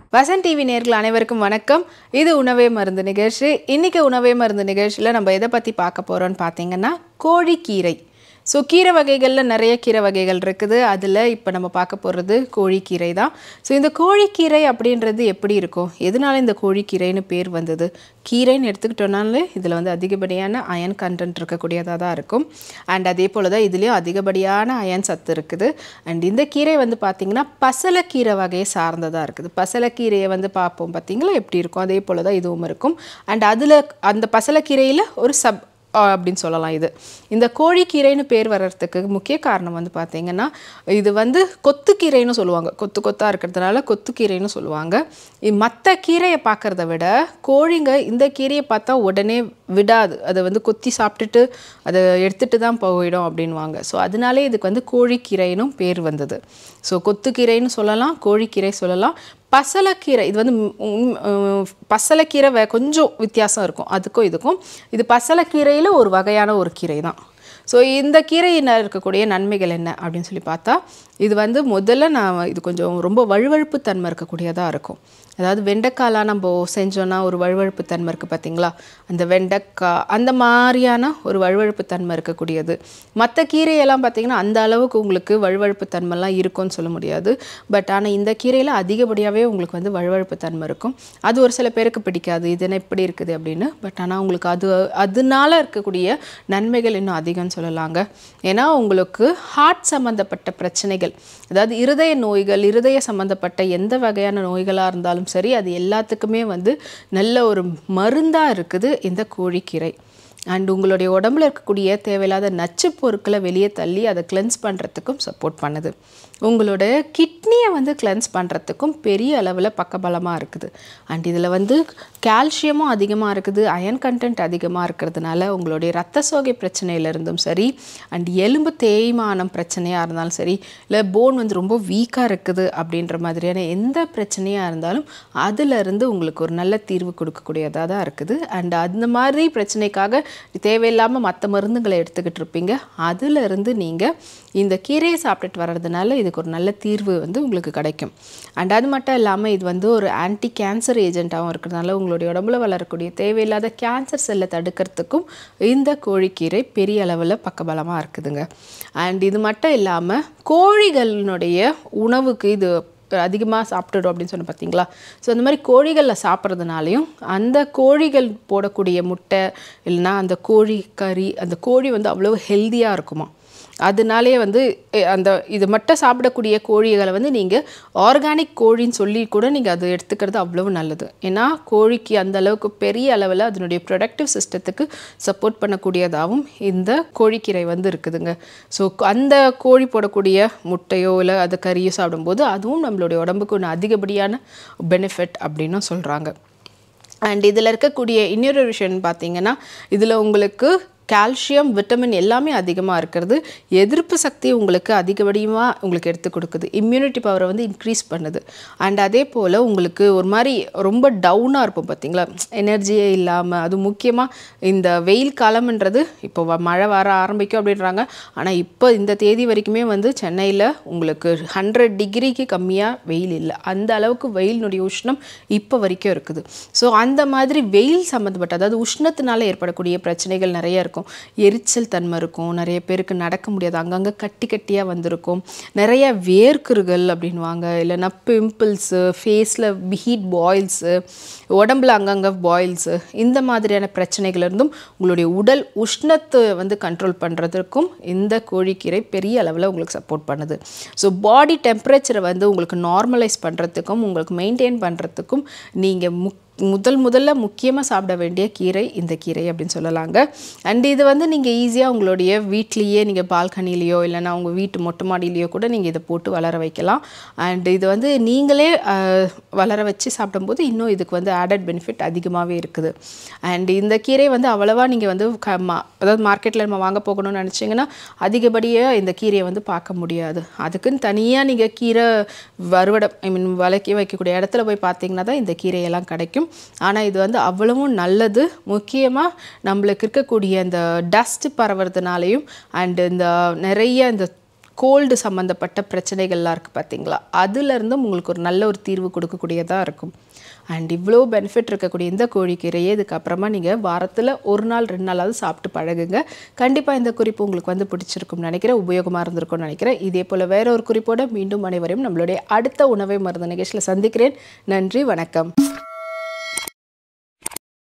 Vasan TV நேர்கள் அனைவருக்கும் வணக்கம் இது உணவே மருந்து நிகழ்ச்சி இன்னைக்கு உணவே மருந்து நிகழ்ச்சியில் நம்ம எதை பற்றி பார்க்க போகிறோம்னு பார்த்தீங்கன்னா கோழிக்கீரை ஸோ கீரை வகைகளில் நிறைய கீரை வகைகள் இருக்குது அதில் இப்போ நம்ம பார்க்க போகிறது கோழிக்கீரை தான் ஸோ இந்த கோழிக்கீரை அப்படின்றது எப்படி இருக்கும் எதனால இந்த கோழிக்கீரைன்னு பேர் வந்தது கீரைன்னு எடுத்துக்கிட்டோம்னாலே இதில் வந்து அதிகப்படியான அயன் கண்டென்ட் இருக்கக்கூடியதாக தான் இருக்கும் அண்ட் அதே போல் தான் இதுலேயும் அதிகப்படியான அயன் சத்து இருக்குது அண்ட் இந்த கீரை வந்து பார்த்திங்கன்னா பசலைக்கீரை வகையை சார்ந்ததாக இருக்குது பசலைக்கீரையை வந்து பார்ப்போம் பார்த்தீங்களா எப்படி இருக்கும் அதே போல் தான் இதுவும் இருக்கும் அண்ட் அதில் அந்த பசலைக்கீரையில் ஒரு சப் அப்படின்னு சொல்லலாம் இது இந்த கோழிக்கீரைன்னு பேர் வர்றதுக்கு முக்கிய காரணம் வந்து பார்த்தீங்கன்னா இது வந்து கொத்துக்கீரைன்னு சொல்லுவாங்க கொத்து கொத்தாக இருக்கிறதுனால கொத்துக்கீரைன்னு சொல்லுவாங்க மற்ற கீரையை பார்க்குறத விட கோழிங்க இந்த கீரையை பார்த்தா உடனே விடாது அதை வந்து கொத்தி சாப்பிட்டுட்டு அதை எடுத்துகிட்டு தான் போயிடும் அப்படின்வாங்க ஸோ அதனாலே இதுக்கு வந்து கோழிக்கீரைனும் பேர் வந்தது ஸோ கொத்துக்கீரைன்னு சொல்லலாம் கோழிக்கீரை சொல்லலாம் பசலைக்கீரை இது வந்து பசலைக்கீரை வே கொஞ்சம் வித்தியாசம் இருக்கும் அதுக்கும் இதுக்கும் இது பசலைக்கீரையில் ஒரு வகையான ஒரு கீரை தான் ஸோ இந்த கீரையில் இருக்கக்கூடிய நன்மைகள் என்ன அப்படின்னு சொல்லி பார்த்தா இது வந்து முதல்ல நான் இது கொஞ்சம் ரொம்ப வழுவழுப்பு தன்மை இருக்கக்கூடியதாக இருக்கும் அதாவது வெண்டைக்காலாம் நம்ம செஞ்சோன்னா ஒரு வழுவழுப்பு தன்மை இருக்குது பார்த்தீங்களா அந்த வெண்டைக்காய் அந்த மாதிரியான ஒரு வழுவழுப்பு தன்மை இருக்கக்கூடியது மற்ற கீரையெல்லாம் பார்த்திங்கன்னா அந்த அளவுக்கு உங்களுக்கு வழுவழுப்பு தன்மைலாம் இருக்கும்னு சொல்ல முடியாது பட் ஆனால் இந்த கீரையில் அதிகப்படியாகவே உங்களுக்கு வந்து வழுவழுப்பு தன்மை இருக்கும் அது ஒரு சில பேருக்கு பிடிக்காது இது என்ன இப்படி இருக்குது அப்படின்னு பட் ஆனால் உங்களுக்கு அது அதனால இருக்கக்கூடிய நன்மைகள் இன்னும் அதிகம்னு சொல்லலாங்க ஏன்னா உங்களுக்கு ஹார்ட் சம்மந்தப்பட்ட பிரச்சனைகள் அதாவது இருதய நோய்கள் இருதய சம்மந்தப்பட்ட எந்த வகையான நோய்களாக இருந்தாலும் சரி அது எல்லாத்துக்குமே வந்து நல்ல ஒரு மருந்தாக இருக்குது இந்த கோழிக்கீரை அண்ட் உங்களுடைய உடம்புல இருக்கக்கூடிய தேவையில்லாத நச்சு பொருட்களை வெளியே தள்ளி அதை கிளென்ஸ் பண்ணுறதுக்கும் சப்போர்ட் பண்ணுது உங்களோட கிட்னியை வந்து கிளென்ஸ் பண்ணுறதுக்கும் பெரிய அளவில் பக்கபலமாக இருக்குது அண்ட் இதில் வந்து கால்சியமும் அதிகமாக இருக்குது அயன் கண்டென்ட் அதிகமாக இருக்கிறதுனால உங்களுடைய ரத்த சோகை பிரச்சனையிலிருந்தும் சரி அண்ட் எலும்பு தேய்மானம் பிரச்சனையாக இருந்தாலும் சரி இல்லை போன் வந்து ரொம்ப வீக்காக இருக்குது அப்படின்ற மாதிரியான எந்த பிரச்சனையாக இருந்தாலும் அதிலிருந்து உங்களுக்கு ஒரு நல்ல தீர்வு கொடுக்கக்கூடியதாக தான் இருக்குது அண்ட் அந்த மாதிரி பிரச்சனைக்காக தேவையில்லாமல் மற்ற மருந்துகளை எடுத்துக்கிட்டு இருப்பீங்க அதிலிருந்து நீங்கள் இந்த கீரையை சாப்பிட்டுட்டு வர்றதுனால இதுக்கு ஒரு நல்ல தீர்வு வந்து உங்களுக்கு கிடைக்கும் அண்ட் அது மட்டும் இல்லாமல் இது வந்து ஒரு ஆன்டி கேன்சர் ஏஜென்ட்டாகவும் இருக்கிறதுனால உங்களுடைய உடம்புல வளரக்கூடிய தேவையில்லாத கேன்சர் செல்லை தடுக்கிறதுக்கும் இந்த கோழிக்கீரை பெரிய அளவில் பக்கபலமாக இருக்குதுங்க அண்ட் இது மட்டும் இல்லாமல் கோழிகளினுடைய உணவுக்கு இது அதிகமாக சாப்பிட்டுடும் அப்படின்னு சொன்ன பார்த்தீங்களா ஸோ அந்த மாதிரி கோழிகளில் சாப்பிட்றதுனாலையும் அந்த கோழிகள் போடக்கூடிய முட்டை இல்லைன்னா அந்த கோழி கறி அந்த கோழி வந்து அவ்வளோ ஹெல்த்தியாக இருக்குமா அதனாலே வந்து அந்த இது மட்டும் சாப்பிடக்கூடிய கோழிகளை வந்து நீங்கள் ஆர்கானிக் கோழின்னு சொல்லி கூட நீங்கள் அது எடுத்துக்கிறது அவ்வளவு நல்லது ஏன்னா கோழிக்கு அந்த அளவுக்கு பெரிய அளவில் அதனுடைய ப்ரொடக்டிவ் சிஸ்டத்துக்கு சப்போர்ட் பண்ணக்கூடியதாகவும் இந்த கோழிக்கீரை வந்து இருக்குதுங்க ஸோ அந்த கோழி போடக்கூடிய முட்டையோ இல்லை அது கறியோ சாப்பிடும்போது அதுவும் நம்மளுடைய உடம்புக்கு ஒன்று அதிகப்படியான பெனிஃபிட் அப்படின்னும் சொல்கிறாங்க அண்ட் இதில் இருக்கக்கூடிய இன்னொரு விஷயம்னு பார்த்தீங்கன்னா இதில் உங்களுக்கு கால்சியம் விட்டமின் எல்லாமே அதிகமாக இருக்கிறது எதிர்ப்பு சக்தி உங்களுக்கு அதிகப்படியாக உங்களுக்கு எடுத்து கொடுக்குது இம்யூனிட்டி பவரை வந்து இன்க்ரீஸ் பண்ணுது அண்ட் அதே போல் உங்களுக்கு ஒரு மாதிரி ரொம்ப டவுனாக இருக்கும் பார்த்தீங்களா எனர்ஜியே இல்லாமல் அது முக்கியமாக இந்த வெயில் காலம்ன்றது இப்போ மழை வர ஆரம்பிக்கும் அப்படின்றாங்க ஆனால் இப்போ இந்த தேதி வரைக்குமே வந்து சென்னையில் உங்களுக்கு ஹண்ட்ரட் டிகிரிக்கு கம்மியாக வெயில் இல்லை அந்த அளவுக்கு வெயிலினுடைய உஷ்ணம் இப்போ வரைக்கும் இருக்குது ஸோ அந்த மாதிரி வெயில் சம்மந்தப்பட்ட அதாவது உஷ்ணத்தினால ஏற்படக்கூடிய பிரச்சனைகள் நிறைய இருக்கும் இருக்கும் எரிச்சல் தன்மை இருக்கும் நிறைய பேருக்கு நடக்க முடியாது அங்கங்கே கட்டி கட்டியாக வந்திருக்கும் நிறைய வேர்க்குறுகள் அப்படின்வாங்க இல்லைன்னா பிம்பிள்ஸு ஃபேஸில் ஹீட் பாயில்ஸு உடம்புல அங்கங்கே பாயில்ஸு இந்த மாதிரியான பிரச்சனைகள் இருந்தும் உங்களுடைய உடல் உஷ்ணத்தை வந்து கண்ட்ரோல் பண்ணுறதுக்கும் இந்த கோழிக்கீரை பெரிய அளவில் உங்களுக்கு சப்போர்ட் பண்ணுது ஸோ பாடி டெம்பரேச்சரை வந்து உங்களுக்கு நார்மலைஸ் பண்ணுறதுக்கும் உங்களுக்கு மெயின்டைன் பண்ணுறதுக்கும் நீங்கள் முக் முதல் முதல்ல முக்கியமாக சாப்பிட வேண்டிய கீரை இந்த கீரை அப்படின்னு சொல்லலாங்க அண்ட் இது வந்து நீங்கள் ஈஸியாக உங்களுடைய வீட்லேயே நீங்கள் பால்கனிலேயோ இல்லைனா உங்கள் வீட்டு மொட்டை மாடியிலையோ கூட நீங்கள் இதை போட்டு வளர வைக்கலாம் அண்ட் இது வந்து நீங்களே வளர வச்சு சாப்பிடும்போது இன்னும் இதுக்கு வந்து ஆடட் பெனிஃபிட் அதிகமாகவே இருக்குது அண்ட் இந்த கீரை வந்து அவ்வளோவா நீங்கள் வந்து க மா அதாவது மார்க்கெட்டில் நம்ம வாங்க போகணும்னு நினச்சிங்கன்னா அதிகப்படியாக இந்த கீரையை வந்து பார்க்க முடியாது அதுக்குன்னு தனியாக நீங்கள் கீரை வறுவடை ஐ மீன் விலைக்கு வைக்கக்கூடிய இடத்துல போய் பார்த்தீங்கன்னா தான் இந்த கீரையெல்லாம் கிடைக்கும் ஆனால் இது வந்து அவ்வளவும் நல்லது முக்கியமாக நம்மளுக்கு இருக்கக்கூடிய இந்த டஸ்ட் பரவுறதுனாலையும் அண்டு இந்த நிறைய இந்த கோல்டு சம்மந்தப்பட்ட பிரச்சனைகள்லாம் இருக்குது பார்த்தீங்களா அதுலேருந்தும் உங்களுக்கு ஒரு நல்ல ஒரு தீர்வு கொடுக்கக்கூடியதாக இருக்கும் அண்ட் இவ்வளோ பெனிஃபிட் இருக்கக்கூடிய இந்த கோழிக்கீரையை இதுக்கப்புறமா நீங்கள் வாரத்தில் ஒரு நாள் ரெண்டு நாளாவது சாப்பிட்டு பழகுங்க கண்டிப்பாக இந்த குறிப்பு உங்களுக்கு வந்து பிடிச்சிருக்கும்னு நினைக்கிறேன் உபயோகமாக இருந்திருக்கும்னு நினைக்கிறேன் இதே போல் வேற ஒரு குறிப்போட மீண்டும் அனைவரையும் நம்மளுடைய அடுத்த உணவை மருந்து நிகழ்ச்சியில் சந்திக்கிறேன் நன்றி வணக்கம்